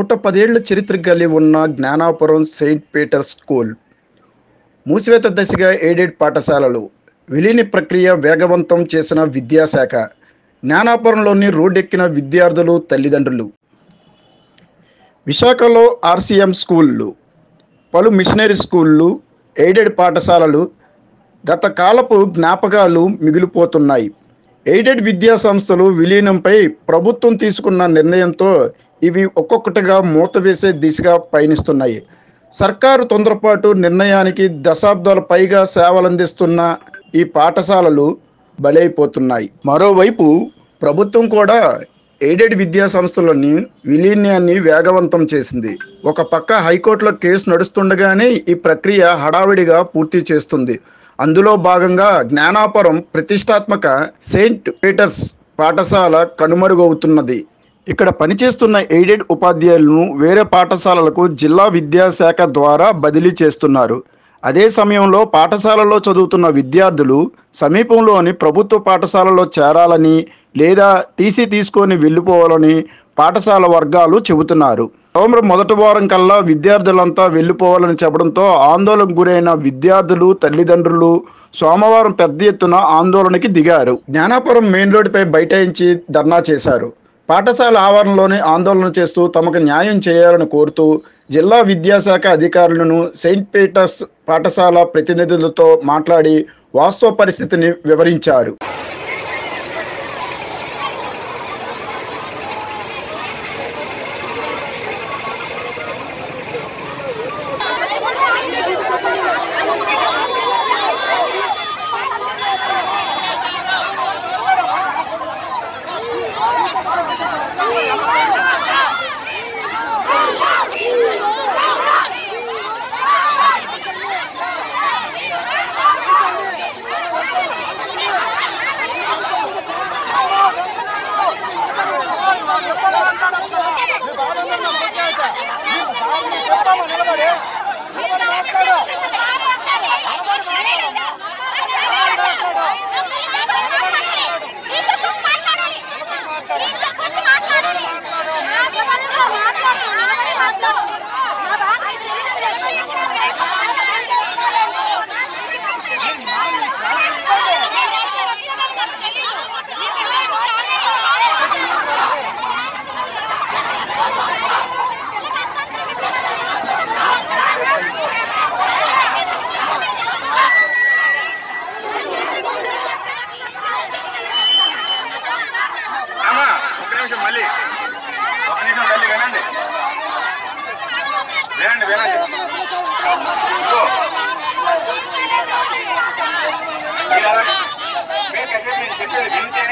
నూట పదేళ్ల చరిత్ర కలిగి ఉన్న జ్ఞానాపురం సెయింట్ పీటర్ స్కూల్ మూసివేత దశగా ఎయిడెడ్ పాఠశాలలు విలీన ప్రక్రియ వేగవంతం చేసిన విద్యాశాఖ జ్ఞానాపురంలోని రోడ్డెక్కిన విద్యార్థులు తల్లిదండ్రులు విశాఖలో ఆర్సీఎం స్కూళ్ళు పలు మిషనరీ స్కూళ్ళు ఎయిడెడ్ పాఠశాలలు గత కాలపు జ్ఞాపకాలు మిగిలిపోతున్నాయి ఎయిడెడ్ విద్యా సంస్థలు విలీనంపై ప్రభుత్వం తీసుకున్న నిర్ణయంతో ఇవి ఒక్కొక్కటిగా మూతవేసే దిశగా పయనిస్తున్నాయి సర్కారు తొందరపాటు నిర్ణయానికి దశాబ్దాల పైగా సేవలందిస్తున్న ఈ పాఠశాలలు బలైపోతున్నాయి మరోవైపు ప్రభుత్వం కూడా ఎయిడెడ్ విద్యా సంస్థలని విలీనాన్ని వేగవంతం చేసింది ఒక పక్క హైకోర్టులో కేసు నడుస్తుండగానే ఈ ప్రక్రియ హడావిడిగా పూర్తి చేస్తుంది అందులో భాగంగా జ్ఞానాపురం ప్రతిష్టాత్మక సెయింట్ పీటర్స్ పాఠశాల కనుమరుగవుతున్నది ఇక్కడ పనిచేస్తున్న ఎయిడెడ్ ఉపాధ్యాయులను వేరే పాఠశాలలకు జిల్లా విద్యాశాఖ ద్వారా బదిలీ చేస్తున్నారు అదే సమయంలో పాఠశాలలో చదువుతున్న విద్యార్థులు సమీపంలోని ప్రభుత్వ పాఠశాలలో చేరాలని లేదా టీసీ తీసుకొని వెళ్ళిపోవాలని పాఠశాల వర్గాలు చెబుతున్నారు నవంబర్ మొదటి వారం కల్లా విద్యార్థులంతా వెళ్ళిపోవాలని చెప్పడంతో ఆందోళనకు గురైన విద్యార్థులు తల్లిదండ్రులు సోమవారం పెద్ద ఎత్తున ఆందోళనకి దిగారు జ్ఞానాపురం మెయిన్ రోడ్డుపై బైఠాయించి ధర్నా చేశారు పాఠశాల ఆవరణలోనే ఆందోళన చేస్తూ తమకు న్యాయం చేయాలని కోరుతూ జిల్లా విద్యాశాఖ అధికారులను సెయింట్ పీటర్స్ పాఠశాల ప్రతినిధులతో మాట్లాడి వాస్తవ పరిస్థితిని వివరించారు అమ్మా ఒక నిమిషం మళ్ళీ ఒక నిమిషం మళ్ళీ వినండి వినండి వినండి ఇదిగో. మీరు అలా- మీరు కాసేపు నేను చెప్పేది వింటేనే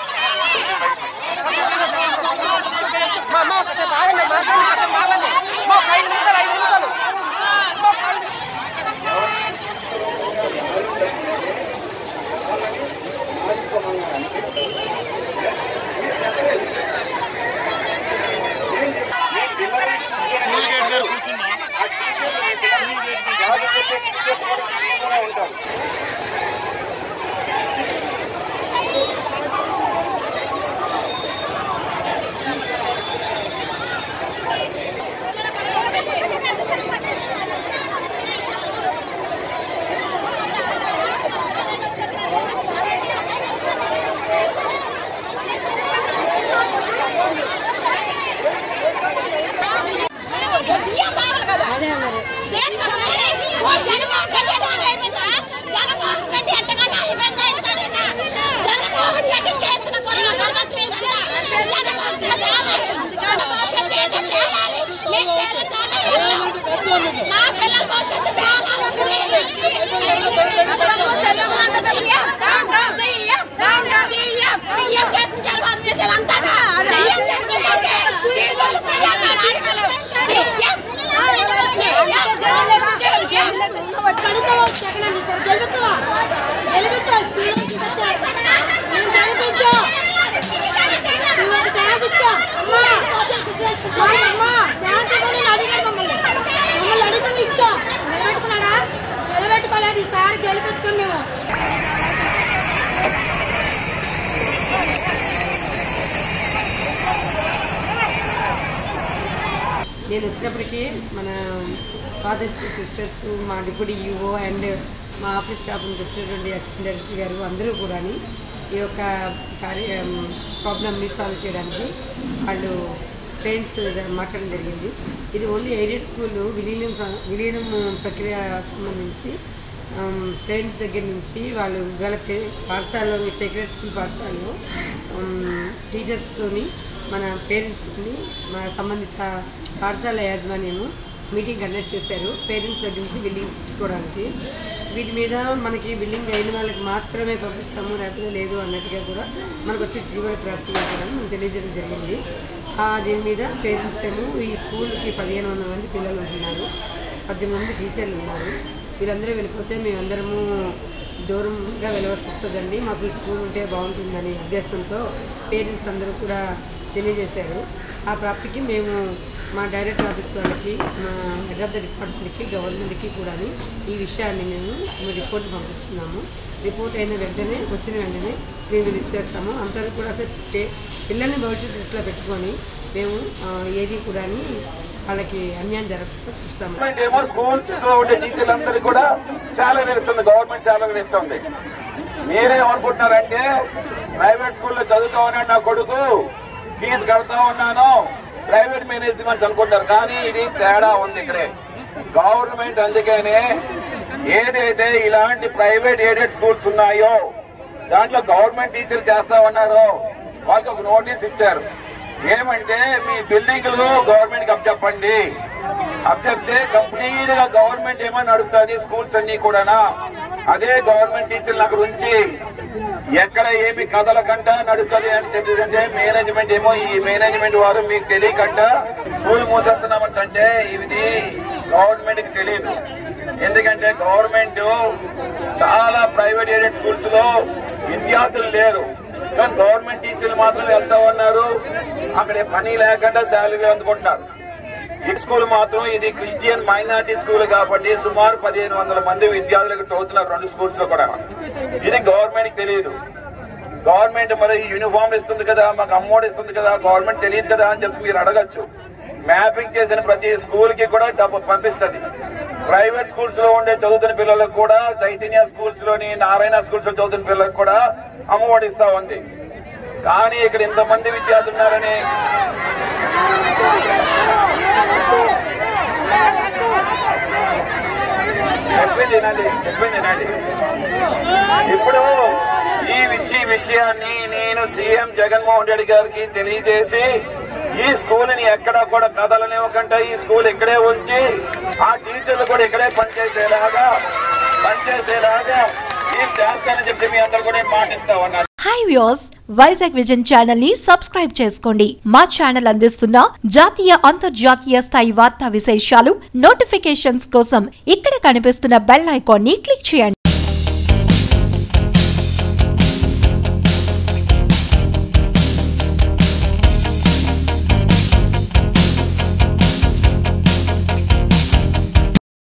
మా అమ్మ ఒకసారి ఆగండి మాట్లాడండి కాసేపు ఆగండి మా ఒక ఐదు నిమిషాలు ఐదు నిమిషాలు మా ఒక ఐదు సీఎం రావాలి కదా దేనికన్నా మరి? ఓ జగన్మోహన్ రెడ్డి ఎట్లా అయిపోయిందా? జగన్మోహన్ రెడ్డి ఎంతకన్నా అయిపోయిందా ఇంతనేనా? జగన్మోహన్ రెడ్డి చేసిన గొర్రెల గర్వత్వం ఇదంతా. జగన్మోహన్ రెడ్డి ఏమైంది? మన భవిష్యత్తు ఏంటో తేలాలి. మీకు తేలుతానే ఉంది. మా పిల్లల భవిష్యత్తు తేలాలి. సీఎం, సీఎం, సీఎం చేసిన తర్వాత మీద ఇదంతానా? సీఎం పెట్టుకోమంటే టీచర్లు సీఎం అని అడగలేం. CM, CM, CM. నిలబెట్టుకోలేదు ఈసారి గెలిపించాం మేము వచ్చినప్పటికీ మన ఫాదర్స్ సిస్టర్స్ మా డిప్యూటీ యూఓ అండ్ మా ఆఫీస్ స్టాఫ్ నుంచి వచ్చినటువంటి అసిస్టెంట్ డైరెక్టర్ గారు అందరూ కూడా ఈ యొక్క కార్య ప్రాబ్లమ్ని సాల్వ్ చేయడానికి వాళ్ళు పేరెంట్స్ మాట్లాడడం జరిగింది ఇది ఓన్లీ ఎయిడెడ్ స్కూల్ విలీనం ప్ర- విలీనం ప్రక్రియ సంబంధించి పేరెంట్స్ దగ్గర నుంచి వాళ్ళు ఇవాళ పే- పాఠశాలలో సెక్రెట్ స్కూల్ పాఠశాలలో టీచర్స్తోని మన పేరెంట్స్ని మన సంబంధిత పాఠశాల యాజమాన్యము మీటింగ్ కండక్ట్ చేశారు పేరెంట్స్ దగ్గర నుంచి బిల్డింగ్ తీసుకోవడానికి వీటి మీద మనకి బిల్డింగ్ అయిన వాళ్ళకి మాత్రమే పంపిస్తాము లేకపోతే లేదు అన్నట్టుగా కూడా మనకు వచ్చే జీవన ప్రాప్తి కూడా మనం తెలియజేయడం జరిగింది ఆ దీని మీద పేరెంట్స్ ఏమో ఈ స్కూల్కి పదిహేను వందల మంది పిల్లలు ఉంటున్నారు పద్దెనిమిది మంది టీచర్లు ఉన్నారు వీళ్ళందరూ వెళ్ళిపోతే మేమందరము దూరంగా వెళ్ళవలసి వస్తుందండి మాకు ఈ స్కూల్ ఉంటే బాగుంటుందనే ఉద్దేశంతో పేరెంట్స్ అందరూ కూడా తెలియజేశారు ఆ ప్రాప్తికి మేము మా డైరెక్టర్ ఆఫీస్ వాళ్ళకి మా హెడ్ ఆఫ్ ద డిపార్ట్మెంట్కి గవర్నమెంట్కి కూడా ఈ విషయాన్ని మేము మేము రిపోర్ట్ పంపిస్తున్నాము రిపోర్ట్ అయిన వెంటనే వచ్చిన వెంటనే మేము ఇది ఇచ్చేస్తాము అందరూ కూడా అసలు పే- పిల్లల్ని భవిష్యత్తు దృష్టిలో పెట్టుకొని మేము ఆ, ఏది కూడా వాళ్ళకి అన్యాయం జరగకుండా చూస్తాము గవర్నమెంట్ ఏమో స్కూల్స్ లో ఉండే టీచర్లందరికీ కూడా శాలరీ ఇస్తుంది గవర్నమెంట్ శాలరీ ఇస్తుంది మీరేమనుకుంటున్నారంటే ప్రైవేట్ స్కూల్లో చదువుతా ఉన్నాడు నా కొడుకు ఫీజు కడతా ఉన్నాను ప్రైవేట్ మేనేజ్మెంట్స్ అనుకుంటారు కానీ ఇది తేడా ఉంది ఇక్కడే గవర్నమెంట్ అందుకనే ఏదైతే ఇలాంటి ప్రైవేట్ ఎయిడెడ్ స్కూల్స్ ఉన్నాయో దాంట్లో గవర్నమెంట్ టీచర్లు చేస్తా ఉన్నారో వాళ్ళకి ఒక నోటీస్ ఇచ్చారు ఏమంటే మీ బిల్డింగ్లు గవర్నమెంట్ కి అప్పచెప్పండి అప్పచెప్తే కంప్లీట్ గా గవర్నమెంట్ ఏమో నడుపుతుంది స్కూల్స్ అన్ని కూడానా అదే గవర్నమెంట్ టీచర్లు అక్కడ ఉంచి ఎక్కడ ఏమి కథలకంట నడుపుతుంది అని చెప్పేసి మేనేజ్మెంట్ ఏమో ఈ మేనేజ్మెంట్ వారు మీకు తెలియకంట స్కూల్ మూసేస్తున్నామని అంటే ఇది గవర్నమెంట్ కి తెలియదు ఎందుకంటే గవర్నమెంట్ చాలా ప్రైవేట్ ఎయిడెడ్ స్కూల్స్ లో విద్యార్థులు లేరు కానీ గవర్నమెంట్ టీచర్లు మాత్రం వెళ్తా ఉన్నారు అక్కడ పని లేకుండా శాలరీ అందుకుంటున్నారు ఈ స్కూల్ మాత్రం ఇది క్రిస్టియన్ మైనారిటీ స్కూల్ కాబట్టి సుమారు పదిహేను వందల మంది విద్యార్థులు ఇక్కడ చదువుతున్నారు రెండు స్కూల్స్ లో కూడా ఇది గవర్నమెంట్ కి తెలియదు గవర్నమెంట్ మరి యూనిఫామ్ ఇస్తుంది కదా మాకు అమ్మోడు ఇస్తుంది కదా గవర్నమెంట్ తెలియదు కదా అని చెప్పి మీరు అడగచ్చు మ్యాపింగ్ చేసిన ప్రతి స్కూల్ కి కూడా డబ్బు పంపిస్తుంది ప్రైవేట్ స్కూల్స్ లో ఉండే చదువుతున్న పిల్లలకు కూడా చైతన్య స్కూల్స్ లోని నారాయణ స్కూల్స్ లో చదువుతున్న పిల్లలకు కూడా అమ్మఒడి ఇస్తా ఉంది కానీ ఇక్కడ ఇంతమంది విద్యార్థులు ఉన్నారని చెప్పింది వినండి చెప్పింది వినండి ఇప్పుడు ఈ విషయ విషయాన్ని నేను సీఎం జగన్మోహన్ రెడ్డి గారికి తెలియజేసి ఈ స్కూల్ ని ఎక్కడా కూడా కదలనివ్వకుండా ఈ స్కూల్ ఇక్కడే ఉంచి ఆ టీచర్లు కూడా ఇక్కడే పనిచేసేలాగా పనిచేసేలాగా నేను చేస్తానని చెప్పి మీ అందరు కూడా నేను మాటిస్తా ఉన్నాను hi views Vizag vision channel ని సబ్స్క్రైబ్ చేసుకోండి మా ఛానల్ అందిస్తున్న జాతీయ అంతర్జాతీయ స్థాయి వార్తా విశేషాలు నోటిఫికేషన్స్ కోసం ఇక్కడ కనిపిస్తున్న బెల్ ఐకాన్ ని క్లిక్ చేయండి